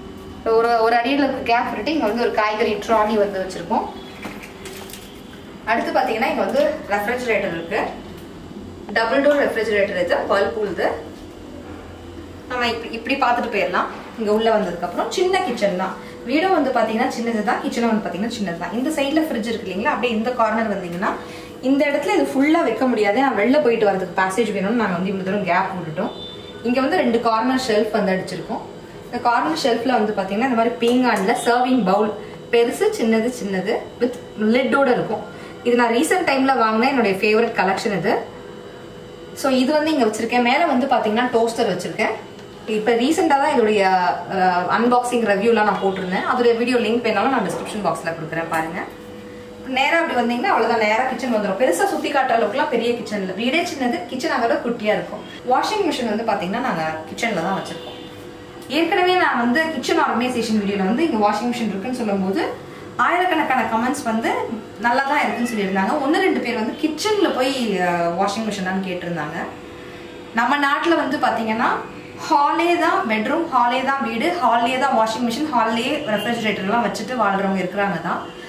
ஒரு ஒரு அடியில் இருக்க கேப் விட்டு இங்கே வந்து ஒரு காய்கறி ட்ராலி வந்து வச்சுருக்கோம் அடுத்து பார்த்தீங்கன்னா இங்கே வந்து ரெஃப்ரிஜரேட்டர் இருக்கு டபுள் டோர் ரெஃப்ரிஜரேட்டர் இது பல்பூல் இது நம்ம இப்படி இப்படி பார்த்துட்டு போயிடலாம் இங்க உள்ள வந்ததுக்கு அப்புறம் சின்ன கிச்சன் தான் வீடும் வந்து பாத்தீங்கன்னா சின்னது தான் கிச்சனும் வந்து பாத்தீங்கன்னா சின்னது தான் இந்த சைட்ல ஃப்ரிட்ஜ் இருக்கு இல்லைங்களா அப்படியே இந்த கார்னர் வந்தீங்கன்னா இந்த இடத்துல இது ஃபுல்லா வைக்க முடியாது நான் வெளில போயிட்டு வரதுக்கு பேசேஜ் வேணும்னு நாங்க வந்து இவ்வளவு தூரம் கேப் விட்டுட்டோம் இங்க வந்து ரெண்டு கார்னர் ஷெல்ஃப் வந்து அடிச்சிருக்கோம் இந்த கார்னர் ஷெல்ஃப்ல வந்து பாத்தீங்கன்னா இந்த மாதிரி பீங்கான்ல சர்விங் பவுல் பெருசு சின்னது சின்னது வித் லிட்டோட இருக்கும் இது நான் ரீசெண்ட் டைம்ல வாங்கின என்னுடைய ஃபேவரட் கலெக்ஷன் இது ஸோ இது வந்து இங்கே வச்சிருக்கேன் மேலே வந்து பார்த்தீங்கன்னா டோஸ்டர் வச்சிருக்கேன் இப்போ ரீசெண்டாக தான் இதோடைய அன்பாக்சிங் ரிவ்யூலாம் நான் போட்டிருந்தேன் அதோடைய வீடியோ லிங்க் வேணாலும் நான் டிஸ்கிரிப்ஷன் பாக்ஸில் கொடுக்குறேன் பாருங்க நேராக அப்படி வந்தீங்கன்னா அவ்வளோதான் நேராக கிச்சன் வந்துடும் பெருசாக சுற்றி காட்டுற அளவுக்குலாம் பெரிய கிச்சன் இல்லை வீடே சின்னது கிச்சன் அதோட குட்டியாக இருக்கும் வாஷிங் மிஷின் வந்து பார்த்தீங்கன்னா நாங்கள் கிச்சனில் தான் வச்சிருக்கோம் ஏற்கனவே நான் வந்து கிச்சன் ஆர்கனைசேஷன் வீடியோல வந்து இங்க வாஷிங் மிஷின் இருக்குன்னு சொல்லும்போது ஆயிரக்கணக்கான கமெண்ட்ஸ் வந்து நல்லா தான் இருக்குன்னு சொல்லியிருந்தாங்க ஒன்று ரெண்டு பேர் வந்து கிச்சன்ல போய் வாஷிங் மிஷினான்னு கேட்டிருந்தாங்க நம்ம நாட்டில் வந்து பார்த்தீங்கன்னா ஹாலே தான் பெட்ரூம் ஹாலே தான் வீடு ஹால்லே தான் வாஷிங் மிஷின் ஹால்லே ரெஃப்ரிஜரேட்டர்லாம் வச்சுட்டு வாழ்றவங்க இருக்கிறாங்க தான்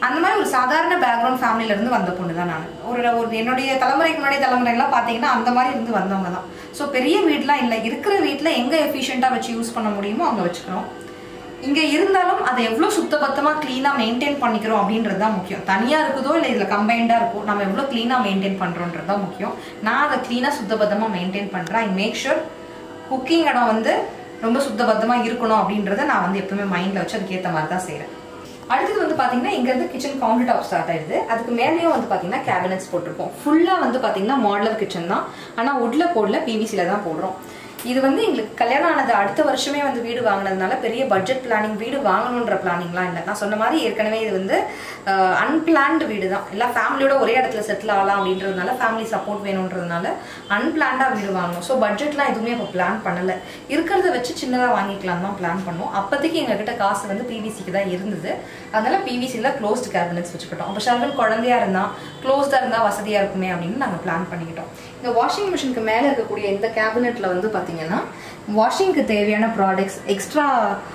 அந்த மாதிரி ஒரு சாதாரண பேக்ரவுண்ட் ஃபேமிலில இருந்து வந்த பொண்ணு தான் நான் ஒரு ஒரு என்னுடைய தலைமுறைக்கு முன்னாடி தலைமுறைலாம் பார்த்தீங்கன்னா அந்த மாதிரி இருந்து வந்தவங்க தான் ஸோ பெரிய வீட்லாம் இல்லை இருக்கிற வீட்டில் எங்கே எஃபிஷியண்ட்டாக வச்சு யூஸ் பண்ண முடியுமோ அங்கே வச்சுக்கிறோம் இங்க இருந்தாலும் அதை எவ்வளவு சுத்தபத்தமா கிளீனா மெயின்டைன் பண்ணிக்கிறோம் அப்படின்றது தான் முக்கியம் தனியா இருக்குதோ இல்ல இதுல கம்பைண்டா இருக்கோ நம்ம எவ்வளவு கிளீனா மெயின்டைன் பண்றோன்றது தான் முக்கியம் நான் அதை கிளீனா சுத்தபத்தமா மெயின்டைன் பண்றேன் ஐ மேக் ஷூர் குக்கிங் இடம் வந்து ரொம்ப சுத்தபத்தமா இருக்கணும் அப்படின்றத நான் வந்து எப்பவுமே மைண்ட்ல வச்சு அதுக்கேற்ற மாதிரி தான் செய்றேன் அடுத்தது வந்து பாத்தீங்கன்னா இங்க இருந்து கிச்சன் கவுண்டர் டாப் ஸ்டார்ட் ஆயிடுது அதுக்கு மேலேயும் வந்து பாத்தீங்கன்னா கேபினட்ஸ் போட்டிருக்கோம் ஃபுல்லா வந்து பாத்தீங்கன்னா மாடலர் கிச்சன் தான் ஆனா உட்ல போடல பிவிசில தான் போடுறோம் இது வந்து எங்களுக்கு கல்யாணம் ஆனது அடுத்த வருஷமே வந்து வீடு வாங்கினதுனால பெரிய பட்ஜெட் பிளானிங் வீடு வாங்கணுன்ற பிளானிங்லாம் இல்லை நான் சொன்ன மாதிரி ஏற்கனவே இது வந்து அன்பிளான்டு வீடு தான் எல்லா ஃபேமிலியோட ஒரே இடத்துல செட்டில் ஆகலாம் அப்படின்றதுனால ஃபேமிலி சப்போர்ட் வேணுன்றதுனால அன்பிளான்டாக வீடு வாங்கணும் ஸோ பட்ஜெட்லாம் எதுவுமே இப்போ பிளான் பண்ணலை இருக்கிறத வச்சு சின்னதாக வாங்கிக்கலாம் தான் பிளான் பண்ணோம் அப்போதைக்கு எங்ககிட்ட காசு வந்து பிவிசிக்கு தான் இருந்தது அதனால பிவிசியில் க்ளோஸ்டு கேபினட்ஸ் வச்சுக்கிட்டோம் அப்போ ஷர்வன் குழந்தையா இருந்தால் க்ளோஸ்டாக இருந்தால் வசதியாக இருக்குமே அப்படின்னு நாங்கள் பிளான் பண்ணிக்கிட்டோம் இந்த வாஷிங் மிஷினுக்கு மேலே இருக்கக்கூடிய இந்த கேபினெட்டில் வந்து பார்த்தீங்கன்னா வாஷிங்க்கு தேவையான ப்ராடக்ட்ஸ் எக்ஸ்ட்ரா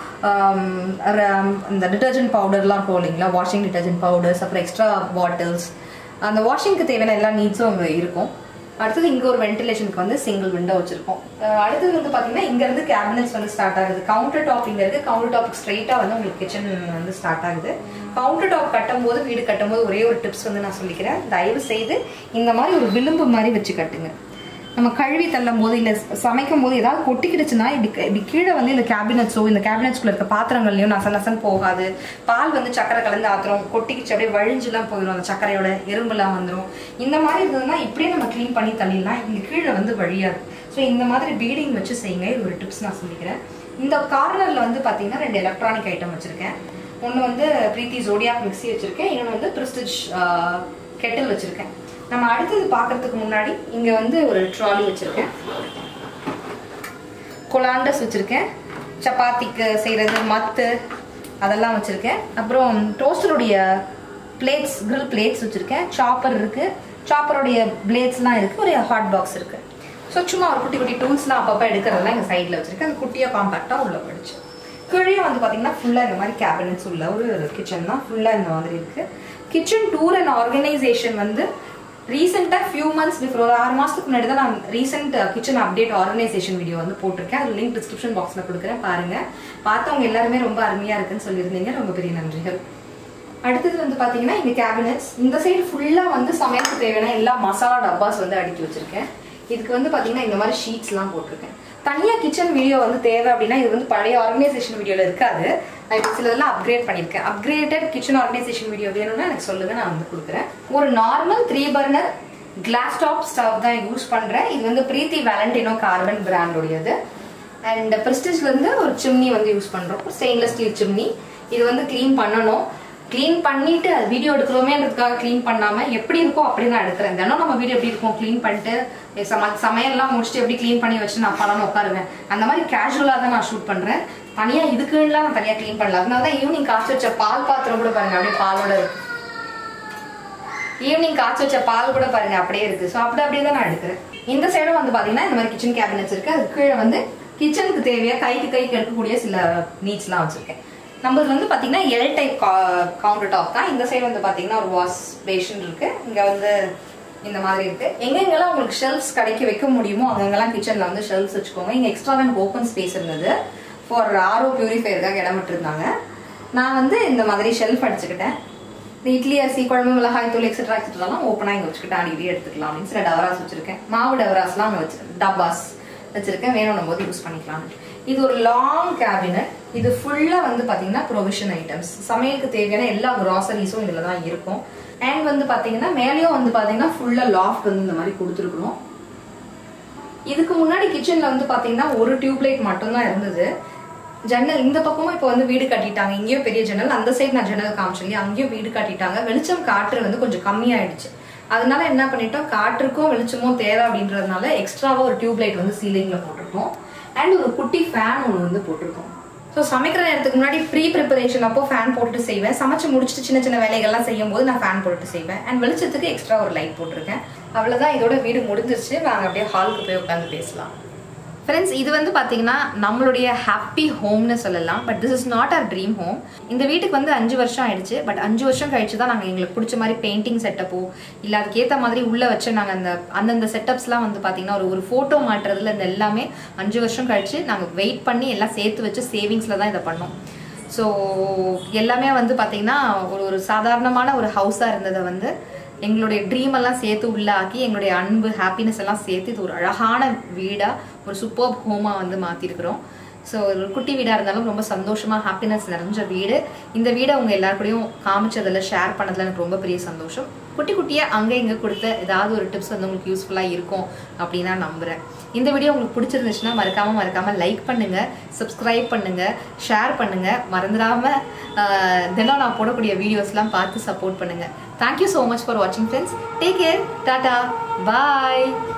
இந்த டிட்டர்ஜென்ட் பவுடர்லாம் இருக்கும் இல்லைங்களா வாஷிங் டிட்டர்ஜென்ட் பவுடர்ஸ் அப்புறம் எக்ஸ்ட்ரா பாட்டில்ஸ் அந்த வாஷிங்க்கு தேவையான எல்லா நீட்ஸும் அங்கே இருக்கும் அடுத்தது இங்க ஒரு வென்டிலேஷனுக்கு வந்து சிங்கிள் விண்டோ வச்சிருக்கோம் அஹ் அடுத்தது வந்து பாத்தீங்கன்னா இங்க இருந்து கேபினட்ஸ் வந்து ஸ்டார்ட் ஆகுது கவுண்டர் டாப் இங்க இருக்கு கவுண்டர் டாப் ஸ்ட்ரைட்டா வந்து உங்களுக்கு கிச்சன் வந்து ஸ்டார்ட் ஆகுது கவுண்டர் டாப் கட்டும்போது வீடு கட்டும்போது ஒரே ஒரு டிப்ஸ் வந்து நான் சொல்லிக்கிறேன் தயவு செய்து இந்த மாதிரி ஒரு விளிம்பு மாதிரி வச்சு கட்டுங்க நம்ம கழுவி தள்ளும் போது இல்ல சமைக்கும் போது ஏதாவது கொட்டிக்கிடுச்சுன்னா இப்படி இப்படி கீழே வந்து இந்த கேபினட்ஸோ இந்த கேபினட்ஸ்குள்ள இருக்க பாத்திரங்கள்லயும் நச நசன் போகாது பால் வந்து சக்கரை கலந்து ஆத்திரம் கொட்டிக்கிச்சு அப்படியே வழிஞ்சுலாம் போயிடும் அந்த சக்கரையோட எறும்புலாம் வந்துடும் இந்த மாதிரி இருந்ததுன்னா இப்படியே நம்ம க்ளீன் பண்ணி தள்ளிடலாம் இங்க கீழே வந்து வழியாது ஸோ இந்த மாதிரி பீடிங் வச்சு செய்யுங்க இது ஒரு டிப்ஸ் நான் சொல்லிக்கிறேன் இந்த கார்னர்ல வந்து பாத்தீங்கன்னா ரெண்டு எலக்ட்ரானிக் ஐட்டம் வச்சிருக்கேன் ஒன்று வந்து பிரீத்தி ஜோடியாக் மிக்ஸி வச்சிருக்கேன் இன்னொன்று வந்து பிரிஸ்டிஜ் கெட்டில் வச்சிருக்கேன் நம்ம அடுத்தது பார்க்கறதுக்கு முன்னாடி இங்க வந்து ஒரு ட்ராலி வச்சிருக்கேன் கொலாண்டஸ் வச்சிருக்கேன் சப்பாத்திக்கு செய்யறது மத்து அதெல்லாம் வச்சிருக்கேன் அப்புறம் டோஸ்டருடைய பிளேட்ஸ் grill பிளேட்ஸ் வச்சிருக்கேன் சாப்பர் இருக்கு சாப்பருடைய பிளேட்ஸ்லாம் இருக்கு ஒரு ஹாட் பாக்ஸ் இருக்கு ஸோ சும்மா ஒரு குட்டி குட்டி டூல்ஸ்லாம் அப்பப்போ எடுக்கிறதெல்லாம் எங்கள் சைடில் வச்சிருக்கேன் அந்த குட்டியாக காம்பேக்டாக உள்ள போயிடுச்சு கீழே வந்து பார்த்தீங்கன்னா ஃபுல்லாக இந்த மாதிரி கேபினட்ஸ் உள்ள ஒரு கிச்சன் தான் ஃபுல்லாக இந்த மாதிரி இருக்கு கிச்சன் டூர் அண்ட் ஆர்கனைசேஷன் வந்து ரீசெண்டாக ஃபியூ மந்த்ஸ் பிஃபோர் ஒரு ஆறு மாதத்துக்கு முன்னாடி தான் நான் recent kitchen update organisation video வந்து போட்டிருக்கேன் அது லிங்க் டிஸ்கிரிப்ஷன் பாக்ஸில் கொடுக்குறேன் பாருங்க பார்த்தவங்க எல்லாருமே ரொம்ப அருமையாக இருக்குன்னு சொல்லியிருந்தீங்க ரொம்ப பெரிய நன்றிகள் அடுத்தது வந்து பாத்தீங்கன்னா இங்க கேபினட்ஸ் இந்த சைடு ஃபுல்லா வந்து சமையலுக்கு தேவையான எல்லா மசாலா டப்பாஸ் வந்து அடுக்கி வச்சிருக்கேன் இதுக்கு வந்து பாத்தீங்கன்னா இந்த மாதிரி ஷீட்ஸ்லாம் போட்டிருக்கேன் தனியா கிச்சன் வீடியோ வந்து தேவை அப்படின்னா இது வந்து பழைய ஆர்கனைசேஷன் வீடியோல இருக்காது நான் இப்போ சிலதெல்லாம் அப்கிரேட் பண்ணியிருக்கேன் அப்கிரேட்டட் கிச்சன் ஆர்கனைசேஷன் வீடியோ வேணும்னா எனக்கு சொல்லுங்க நான் வந்து கொடுக்குறேன் ஒரு normal three burner glass top stove தான் யூஸ் பண்றேன் இது வந்து பிரீத்தி வேலண்டினோ கார்பன் பிராண்டோடையது அண்ட் ப்ரெஸ்டீஜ்ல இருந்து ஒரு சிம்னி வந்து யூஸ் பண்றோம் ஸ்டெயின்லெஸ் ஸ்டீல் சிம்னி இது வந்து க்ளீன் பண்ணணும் க்ளீன் பண்ணிட்டு அது வீடியோ எடுக்கிறோமேன்றதுக்காக க்ளீன் பண்ணாம எப்படி இருக்கோ அப்படி நான் எடுக்கிறேன் தினம் நம்ம வீடியோ எப்படி இருக்கும் க்ளீன் பண்ணிட்டு சம சமையல்லாம் முடிச்சுட்டு எப்படி க்ளீன் பண்ணி வச்சு நான் படம் உட்காருவேன் அந்த மாதிரி கேஷுவலாக தான் நான் ஷூட் பண்றேன் தனியா இதுக்குலாம் நான் தனியா க்ளீன் பண்ணல அதனால தான் ஈவினிங் காய்ச்சி வச்ச பால் பாத்திரம் கூட பாருங்க அப்படியே பாலோட இருக்கு ஈவினிங் காய்ச்சி வச்ச பால் கூட பாருங்க அப்படியே இருக்கு ஸோ அப்படி அப்படியே தான் நான் எடுக்கிறேன் இந்த சைடும் வந்து பாத்தீங்கன்னா இந்த மாதிரி கிச்சன் கேபினட்ஸ் இருக்கு அது கீழே வந்து கிச்சனுக்கு தேவையா கைக்கு கைக்கு எடுக்கக்கூடிய சில நீட்ஸ்லாம் வச்சிருக்கேன் நம்மளது வந்து பாத்தீங்கன்னா எல் டைப் கவுண்டர் டாப் தான் இந்த சைடு வந்து பாத்தீங்கன்னா ஒரு வாஷ் பேஷன் இருக்கு இங்க வந்து இந்த மாதிரி இருக்கு எங்கெங்கெல்லாம் உங்களுக்கு ஷெல்ஃப்ஸ் கடைக்கு வைக்க முடியுமோ அங்கங்கெல்லாம் கிச்சன்ல வந்து ஷெல்ஃப்ஸ் வச்சுக்கோங்க இங்க எக்ஸ்ட்ரா எனக்கு ஓப்பன் ஸ்பேஸ் இருந்தது ஃபார் ஆரோ பியூரிஃபையருக்காக இடம் விட்டுருந்தாங்க நான் வந்து இந்த மாதிரி ஷெல்ஃப் அடிச்சுக்கிட்டேன் இந்த இட்லி அரிசி குழம்பு மிளகாய் தூள் எக்ஸெட்ரா எக்ஸெட்ராலாம் ஓப்பனாக இங்கே வச்சுக்கிட்டு அடிக்கடி எடுத்துக்கலாம் அப்படின்னு சில டவராஸ் வச்சிருக்கேன் மாவு டவராஸ்லாம் அங்கே வச்சு டப்பாஸ் வச்சிருக்கேன் வேணும் போது யூஸ் பண்ணிக்கலாம் இது ஒரு லாங் கேபினட் இது ஃபுல்லாக வந்து பார்த்தீங்கன்னா ப்ரொவிஷன் ஐட்டம்ஸ் சமையலுக்கு தேவையான எல்லா கிராசரிஸும் இதில் தான் இருக்கும் அண்ட் வந்து பார்த்தீங்கன்னா மேலேயும் வந்து பார்த்தீங்கன்னா ஃபுல்லாக லாஃப்ட் வந்து இந்த மாதிரி கொடுத்துருக்குறோம் இதுக்கு முன்னாடி கிச்சன்ல வந்து பாத்தீங்கன்னா ஒரு டியூப் லைட் மட்டும்தான் இருந்தது ஜன்னல் இந்த பக்கமும் இப்போ வந்து வீடு கட்டிட்டாங்க இங்கேயும் பெரிய ஜன்னல் அந்த சைடு நான் ஜன்னல் காமிச்சேன் இல்லையா அங்கேயும் வீடு கட்டிட்டாங்க வெளிச்சம் காற்று வந்து கொஞ்சம் கம்மியாயிடுச்சு அதனால என்ன பண்ணிட்டோம் காற்றுக்கும் வெளிச்சமும் தேவை அப்படின்றதுனால எக்ஸ்ட்ராவா ஒரு டியூப் லைட் வந்து சீலிங்ல போட்டிருக்கோம் அண்ட் ஒரு குட்டி ஃபேன் ஒன்று வந்து போட்டிருக்கோம் ஸோ சமைக்கிற நேரத்துக்கு முன்னாடி ப்ரீ ப்ரிப்பரேஷன் அப்போ ஃபேன் போட்டுட்டு செய்வேன் சமைச்சு முடிச்சுட்டு சின்ன சின்ன வேலைகள்லாம் செய்யும் போது நான் ஃபேன் போட்டுட்டு செய்வேன் அண்ட் வெளிச்சத்துக்கு எக்ஸ்ட்ரா ஒரு லைட் போட்டிருக்கேன் அவ்வளோதான் இதோட வீடு முடிஞ்சிருச்சு வாங்க அப்படியே ஹாலுக்கு போய் உட்காந்து பேசலாம் ஃப்ரெண்ட்ஸ் இது வந்து பார்த்தீங்கன்னா நம்மளுடைய ஹாப்பி ஹோம்னு சொல்லலாம் but this is not our dream home இந்த வீட்டுக்கு வந்து அஞ்சு வருஷம் ஆயிடுச்சு பட் அஞ்சு வருஷம் கழிச்சு தான் நாங்கள் எங்களுக்கு பிடிச்ச மாதிரி பெயிண்டிங் செட்டப்போ இல்லை அதுக்கேற்ற மாதிரி உள்ளே வச்சு நாங்கள் அந்த அந்தந்த செட்டப்ஸ்லாம் வந்து பார்த்தீங்கன்னா ஒரு ஒரு ஃபோட்டோ மாட்டுறதுல இந்த எல்லாமே அஞ்சு வருஷம் கழிச்சு நாங்கள் வெயிட் பண்ணி எல்லாம் சேர்த்து வச்சு சேவிங்ஸில் தான் இதை பண்ணோம் ஸோ எல்லாமே வந்து பார்த்தீங்கன்னா ஒரு ஒரு சாதாரணமான ஒரு ஹவுஸாக இருந்ததை வந்து எங்களுடைய ட்ரீம் எல்லாம் சேர்த்து உள்ளாக்கி எங்களுடைய அன்பு ஹாப்பினஸ் எல்லாம் சேர்த்து இது ஒரு அழகான வீடாக ஒரு சூப்பர் ஹோமாக வந்து மாற்றிருக்கிறோம் ஸோ ஒரு குட்டி வீடாக இருந்தாலும் ரொம்ப சந்தோஷமாக ஹாப்பினஸ் நிறைஞ்ச வீடு இந்த வீடை உங்கள் எல்லாருக்கூடயும் காமிச்சதில் ஷேர் பண்ணதில் எனக்கு ரொம்ப பெரிய சந்தோஷம் குட்டி குட்டியாக அங்கே இங்கே கொடுத்த ஏதாவது ஒரு டிப்ஸ் வந்து உங்களுக்கு யூஸ்ஃபுல்லாக இருக்கும் அப்படின்னு நான் நம்புகிறேன் இந்த வீடியோ உங்களுக்கு பிடிச்சிருந்துச்சுன்னா மறக்காமல் மறக்காமல் லைக் பண்ணுங்கள் சப்ஸ்கிரைப் பண்ணுங்கள் ஷேர் பண்ணுங்கள் மறந்துடாமல் தினம் நான் போடக்கூடிய வீடியோஸ்லாம் பார்த்து சப்போர்ட் பண்ணுங்கள் தேங்க்யூ ஸோ மச் ஃபார் வாட்சிங் ஃப்ரெண்ட்ஸ் டேக் கேர் டாடா பாய்